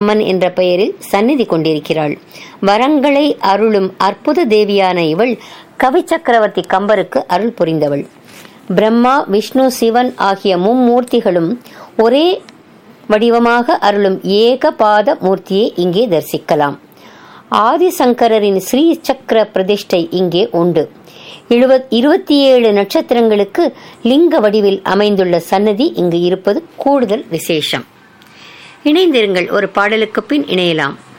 அம்மன் என்ற பெயரில் சந்நிதி கொண்டிருக்கிறாள் வரங்களை அருளும் அற்புத தேவியான இவள் கவி சக்கரவர்த்தி கம்பருக்கு அருள் புரிந்தவள் பிரம்மா விஷ்ணு சிவன் ஆகிய மும்மூர்த்திகளும் ஒரே வடிவமாக அருளும் ஏகபாத மூர்த்தியை இங்கே தரிசிக்கலாம் ஆதிசங்கரரின் ஸ்ரீ சக்கர பிரதிஷ்டை இங்கே உண்டு இருபத்தி ஏழு நட்சத்திரங்களுக்கு லிங்க வடிவில் அமைந்துள்ள சன்னதி இங்கு இருப்பது கூடுதல் விசேஷம் இணைந்திருங்கள் ஒரு பாடலுக்கு பின் இணையலாம்